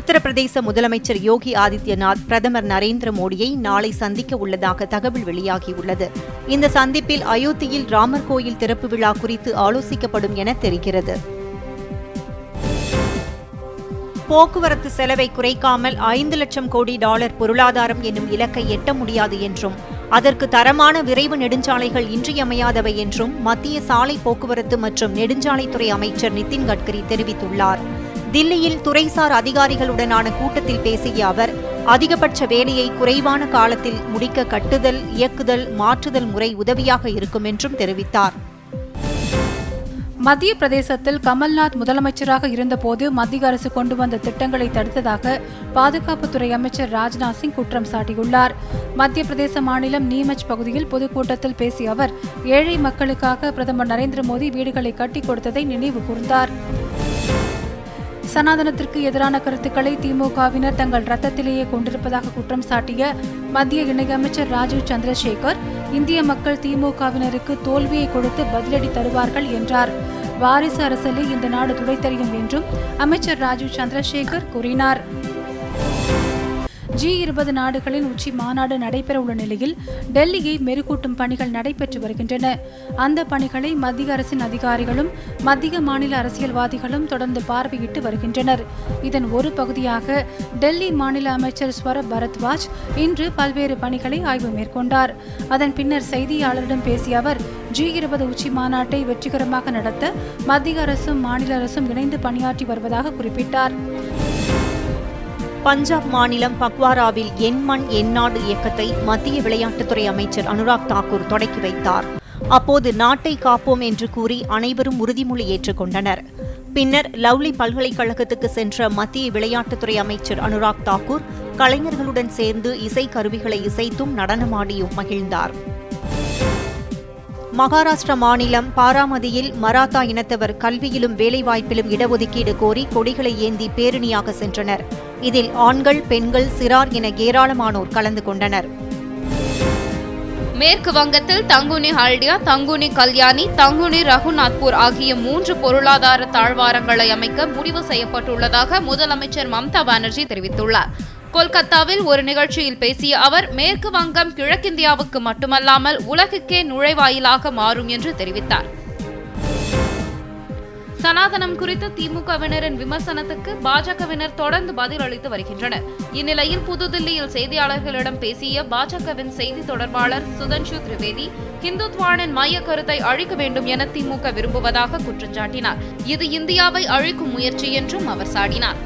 உத்தரப்பிரதேச முதலமைச்சர் யோகி ஆதித்யநாத் பிரதமர் நரேந்திர மோடியை நாளை சந்திக்க உள்ளதாக தகவல் வெளியாகியுள்ளது இந்த சந்திப்பில் அயோத்தியில் ராமர் கோயில் திறப்பு விழா குறித்து ஆலோசிக்கப்படும் என தெரிகிறது போக்குவரத்து செலவை குறைக்காமல் ஐந்து லட்சம் கோடி டாலர் பொருளாதாரம் என்னும் இலக்கை எட்ட முடியாது என்றும் அதற்கு தரமான விரைவு நெடுஞ்சாலைகள் இன்றியமையாதவை என்றும் மத்திய சாலை போக்குவரத்து மற்றும் நெடுஞ்சாலைத்துறை அமைச்சர் நிதின் கட்கரி தெரிவித்துள்ளார் தில்லியில் துறைசார் அதிகாரிகளுடனான கூட்டத்தில் பேசிய அவர் அதிகபட்ச வேலையை குறைவான காலத்தில் முடிக்க கட்டுதல் இயக்குதல் மாற்றுதல் முறை உதவியாக இருக்கும் என்றும் தெரிவித்தார் மத்திய பிரதேசத்தில் கமல்நாத் முதலமைச்சராக இருந்தபோது மத்திய அரசு கொண்டு வந்த திட்டங்களை தடுத்ததாக பாதுகாப்புத்துறை அமைச்சர் ராஜ்நாத் சிங் குற்றம் சாட்டியுள்ளார் மத்திய பிரதேச மாநிலம் நீமச் பகுதியில் பொதுக்கூட்டத்தில் பேசிய அவர் ஏழை மக்களுக்காக பிரதமர் நரேந்திர மோடி வீடுகளை கட்டிக் கொடுத்ததை நினைவு கூர்ந்தார் சனாதனத்திற்கு எதிரான கருத்துக்களை திமுகவினர் தங்கள் ரத்தத்திலேயே கொண்டிருப்பதாக குற்றம் சாட்டிய மத்திய இணையமைச்சர் ராஜீவ் சந்திரசேகர் இந்திய மக்கள் திமுகவினருக்கு தோல்வியை கொடுத்து பதிலடி தருவார்கள் என்றார் வாரிசு அரசியலை இந்த நாடு துடைத்தெறியும் என்றும் அமைச்சர் ராஜீவ் சந்திரசேகர் கூறினார் ஜி இருபது நாடுகளின் உச்சி மாநாடு நடைபெறவுள்ள நிலையில் டெல்லியை மெருகூட்டும் பணிகள் நடைபெற்று வருகின்றன அந்த பணிகளை மத்திய அரசின் அதிகாரிகளும் மத்திய மாநில அரசியல்வாதிகளும் தொடர்ந்து பார்வையிட்டு வருகின்றனர் இதன் ஒரு பகுதியாக டெல்லி மாநில அமைச்சர் ஸ்வர பரத்வாஜ் இன்று பல்வேறு பணிகளை ஆய்வு மேற்கொண்டார் அதன் பின்னர் செய்தியாளரிடம் பேசிய அவர் ஜி இருபது உச்சி மாநாட்டை வெற்றிகரமாக நடத்த மத்திய அரசும் மாநில அரசும் இணைந்து பணியாற்றி வருவதாக குறிப்பிட்டார் பஞ்சாப் மாநிலம் பக்வாராவில் என் மண் என் நாடு இயக்கத்தை மத்திய விளையாட்டுத்துறை அமைச்சர் அனுராக் தாக்கூர் தொடக்கி வைத்தார் அப்போது நாட்டை காப்போம் என்று கூறி அனைவரும் உறுதிமொழி ஏற்றுக்கொண்டனர் பின்னர் லவ்லி பல்கலைக்கழகத்துக்கு சென்ற மத்திய விளையாட்டுத்துறை அமைச்சர் அனுராக் தாக்கூர் கலைஞர்களுடன் சேர்ந்து இசை கருவிகளை இசைத்தும் நடனமாடியும் மகிழ்ந்தார் மகாராஷ்டிரா மாநிலம் பாராமதியில் மராத்தா இனத்தவர் கல்வியிலும் வேலைவாய்ப்பிலும் இடஒதுக்கீடு கோரி கொடிகளை ஏந்தி பேரணியாக சென்றனர் இதில் ஆண்கள் பெண்கள் சிறார் என ஏராளமானோர் கலந்து கொண்டனர் மேற்கு வங்கத்தில் தங்குனி ஹல்டியா தங்குனி கல்யாணி தங்குனி ரகுநாத்பூர் ஆகிய மூன்று பொருளாதார தாழ்வாரங்களை அமைக்க முடிவு செய்யப்பட்டுள்ளதாக முதலமைச்சர் மம்தா பானர்ஜி தெரிவித்துள்ளார் கொல்கத்தாவில் ஒரு நிகழ்ச்சியில் பேசிய அவர் மேற்கு வங்கம் கிழக்கிந்தியாவுக்கு மட்டுமல்லாமல் உலகுக்கே நுழைவாயிலாக மாறும் என்று தெரிவித்தார் சனாதனம் குறித்த திமுகவினரின் விமர்சனத்துக்கு பாஜகவினர் தொடர்ந்து பதிலளித்து வருகின்றனர் இந்நிலையில் புதுதில்லியில் செய்தியாளர்களிடம் பேசிய பாஜகவின் செய்தி தொடர்பாளர் சுதன்ஷு திரிவேதி ஹிந்துத்வானின் மைய கருத்தை அழிக்க வேண்டும் என திமுக விரும்புவதாக குற்றம் சாட்டினார் இது இந்தியாவை அழிக்கும் முயற்சி என்றும் அவர் சாடினார்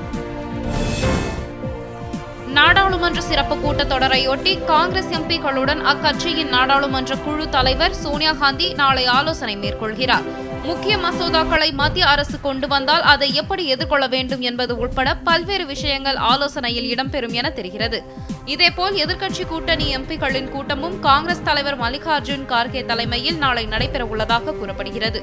நாடாளுமன்ற சிறப்பு கூட்டத்தொடரையொட்டி காங்கிரஸ் எம்பிக்களுடன் அக்கட்சியின் நாடாளுமன்ற குழு தலைவர் சோனியா காந்தி நாளை ஆலோசனை மேற்கொள்கிறார் முக்கிய மசோதாக்களை மத்திய அரசு கொண்டு வந்தால் அதை எப்படி எதிர்கொள்ள வேண்டும் என்பது உட்பட பல்வேறு விஷயங்கள் ஆலோசனையில் இடம்பெறும் என தெரிகிறது இதேபோல் எதிர்க்கட்சி கூட்டணி எம்பிக்களின் கூட்டமும் காங்கிரஸ் தலைவர் மல்லிகார்ஜுன் கார்கே தலைமையில் நாளை நடைபெறவுள்ளதாக கூறப்படுகிறது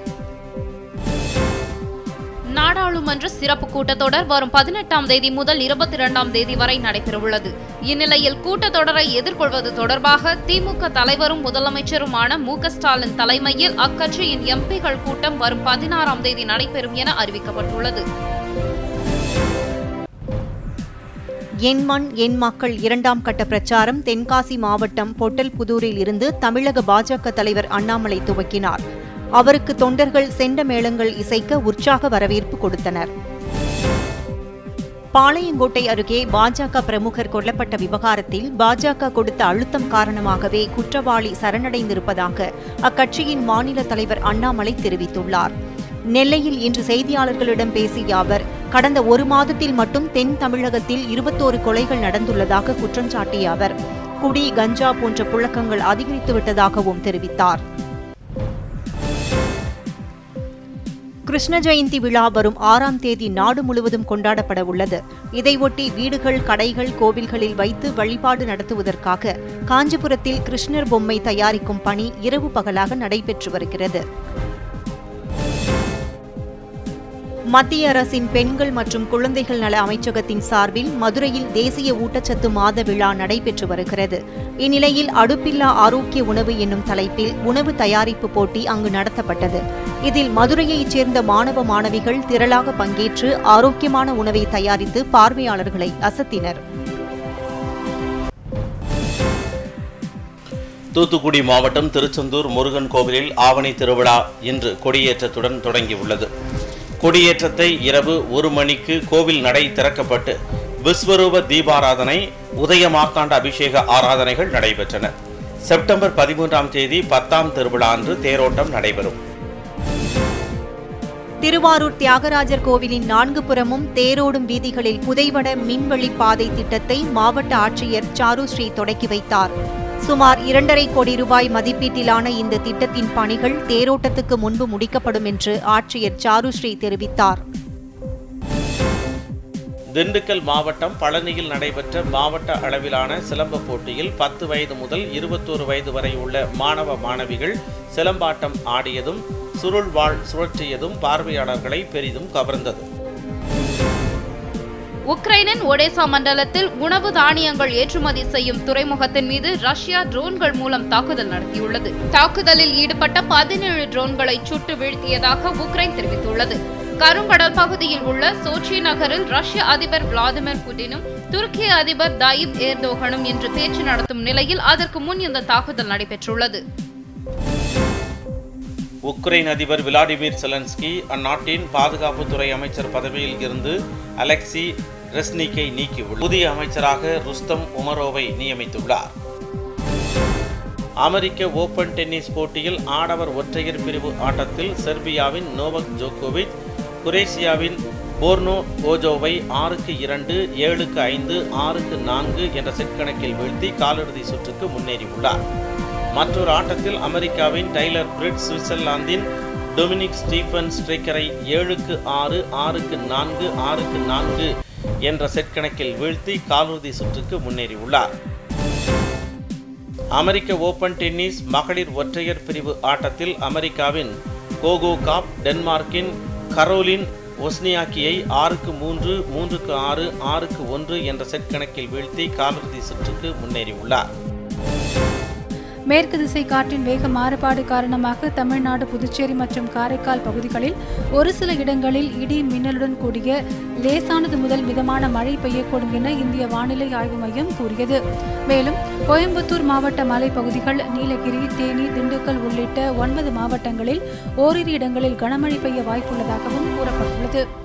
நாடாளுமன்ற சிறப்பு கூட்டத்தொடர் வரும் பதினெட்டாம் தேதி முதல் இருபத்தி இரண்டாம் தேதி வரை நடைபெறவுள்ளது இந்நிலையில் கூட்டத்தொடரை எதிர்கொள்வது தொடர்பாக திமுக தலைவரும் முதலமைச்சருமான மு க ஸ்டாலின் தலைமையில் அக்கட்சியின் எம்பிகள் கூட்டம் வரும் பதினாறாம் தேதி நடைபெறும் என அறிவிக்கப்பட்டுள்ளது என் மண் என் மக்கள் இரண்டாம் கட்ட பிரச்சாரம் தென்காசி மாவட்டம் பொட்டல்புதூரில் இருந்து தமிழக பாஜக தலைவர் அண்ணாமலை துவக்கினார் அவருக்கு தொண்டர்கள் செண்ட மேளங்கள் இசைக்க உற்சாக வரவேற்பு கொடுத்தனர் பாளையங்கோட்டை அருகே பாஜக பிரமுகர் கொல்லப்பட்ட விவகாரத்தில் பாஜக கொடுத்த அழுத்தம் காரணமாகவே குற்றவாளி சரணடைந்திருப்பதாக அக்கட்சியின் மாநில தலைவர் அண்ணாமலை தெரிவித்துள்ளார் நெல்லையில் இன்று செய்தியாளர்களிடம் பேசிய அவர் கடந்த ஒரு மாதத்தில் மட்டும் தென் தமிழகத்தில் இருபத்தோரு கொலைகள் நடந்துள்ளதாக குற்றம் சாட்டிய அவர் குடி கஞ்சா போன்ற புழக்கங்கள் அதிகரித்துவிட்டதாகவும் தெரிவித்தார் கிருஷ்ண ஜெயந்தி விழா வரும் ஆறாம் தேதி நாடு முழுவதும் கொண்டாடப்பட உள்ளது இதையொட்டி வீடுகள் கடைகள் கோவில்களில் வைத்து வழிபாடு நடத்துவதற்காக காஞ்சிபுரத்தில் கிருஷ்ணர் பொம்மை தயாரிக்கும் பணி இரவு பகலாக நடைபெற்று வருகிறது மத்திய அரசின் பெண்கள் மற்றும் குழந்தைகள் நல அமைச்சகத்தின் சார்பில் மதுரையில் தேசிய ஊட்டச்சத்து மாத விழா நடைபெற்று வருகிறது இந்நிலையில் அடுப்பில்லா ஆரோக்கிய உணவு என்னும் தலைப்பில் உணவு தயாரிப்பு போட்டி அங்கு நடத்தப்பட்டது இதில் மதுரையைச் சேர்ந்த மாணவ மாணவிகள் திரளாக பங்கேற்று ஆரோக்கியமான உணவை தயாரித்து பார்வையாளர்களை அசத்தினர் தூத்துக்குடி மாவட்டம் திருச்செந்தூர் முருகன் கோவிலில் ஆவணி திருவிழா இன்று கொடியேற்றத்துடன் தொடங்கியுள்ளது கொடியேற்றத்தை இரவு ஒரு மணிக்கு கோவில் நடை திறக்கப்பட்டு விஸ்வரூப தீபாராதனை உதய மார்த்தாண்ட அபிஷேக ஆராதனைகள் நடைபெற்றன செப்டம்பர் பதிமூன்றாம் தேதி பத்தாம் திருவிழா அன்று தேரோட்டம் நடைபெறும் திருவாரூர் தியாகராஜர் கோவிலின் நான்கு புறமும் தேரோடும் வீதிகளில் புதைவட மின்வழி பாதை திட்டத்தை மாவட்ட ஆட்சியர் சாருஸ்ரீ தொடக்கி வைத்தார் சுமார் இரண்டரை கோடி ரூபாய் மதிப்பீட்டிலான இந்த திட்டத்தின் பணிகள் தேரோட்டத்துக்கு முன்பு முடிக்கப்படும் என்று ஆட்சியர் சாருஸ்ரீ தெரிவித்தார் திண்டுக்கல் மாவட்டம் பழனியில் நடைபெற்ற மாவட்ட அளவிலான சிலம்ப போட்டியில் பத்து வயது முதல் இருபத்தோரு வயது வரை உள்ள மாணவ மாணவிகள் சிலம்பாட்டம் ஆடியதும் சுருள் வாழ் சுழற்றியதும் பார்வையாளர்களை பெரிதும் கவர்ந்தது உக்ரைனின் ஒடேசா மண்டலத்தில் உணவு தானியங்கள் ஏற்றுமதி செய்யும் துறைமுகத்தின் மீது ரஷ்யா ட்ரோன்கள் மூலம் தாக்குதல் நடத்தியுள்ளது தாக்குதலில் ஈடுபட்ட பதினேழு ட்ரோன்களை சுட்டு வீழ்த்தியதாக உக்ரைன் தெரிவித்துள்ளது கருங்கடல் பகுதியில் உள்ள சோச்சி நகரில் ரஷ்ய அதிபர் விளாடிமிர் புட்டினும் துருக்கிய அதிபர் தாயிப் ஏர்தோகனும் இன்று பேச்சு நடத்தும் நிலையில் அதற்கு முன் இந்த தாக்குதல் நடைபெற்றுள்ளது உக்ரைன் அதிபர் விளாடிமிர் செலன்ஸ்கி அந்நாட்டின் பாதுகாப்புத்துறை அமைச்சர் பதவியில் இருந்து அலெக்சி ரெஸ்னிக்கை நீக்கியுள்ளார் புதிய அமைச்சராக ருஸ்தம் உமரோவை நியமித்துள்ளார் அமெரிக்க ஓபன் டென்னிஸ் போட்டியில் ஆடவர் ஒற்றையர் பிரிவு ஆட்டத்தில் செர்பியாவின் நோவக் ஜோகோவிச் குரேஷியாவின் போர்னோ ஓஜோவை ஆறுக்கு இரண்டு ஏழுக்கு ஐந்து ஆறுக்கு நான்கு என்ற செட் கணக்கில் வீழ்த்தி காலிறுதி சுற்றுக்கு முன்னேறியுள்ளார் மற்றொரு ஆட்டத்தில் அமெரிக்காவின் டைலர் பிரிட் சுவிட்சர்லாந்தின் டொமினிக் ஸ்டீஃபன் ஸ்ட்ரைக்கரை ஏழுக்கு ஆறு ஆறுக்கு நான்கு ஆறுக்கு நான்கு என்ற செட் கணக்கில் வீழ்த்தி காலிறுதி சுற்றுக்கு முன்னேறியுள்ளார் அமெரிக்க ஓபன் டென்னிஸ் மகளிர் ஒற்றையர் பிரிவு ஆட்டத்தில் அமெரிக்காவின் கோகோ காப் டென்மார்க்கின் கரோலின் ஒஸ்னியாக்கியை ஆறுக்கு மூன்று மூன்றுக்கு ஆறு ஆறுக்கு ஒன்று என்ற செட் கணக்கில் வீழ்த்தி காலிறுதி சுற்றுக்கு முன்னேறியுள்ளார் மேற்கு திசை காற்றின் வேக மாறுபாடு காரணமாக தமிழ்நாடு புதுச்சேரி மற்றும் காரைக்கால் பகுதிகளில் ஒரு சில இடங்களில் இடி மின்னலுடன் கூடிய லேசானது முதல் மிதமான மழை பெய்யக்கூடும் என இந்திய வானிலை ஆய்வு மையம் கூறியது மேலும் கோயம்புத்தூர் மாவட்ட மலைப்பகுதிகள் நீலகிரி தேனி திண்டுக்கல் உள்ளிட்ட ஒன்பது மாவட்டங்களில் ஓரிரு இடங்களில் கனமழை பெய்ய வாய்ப்புள்ளதாகவும் கூறப்பட்டுள்ளது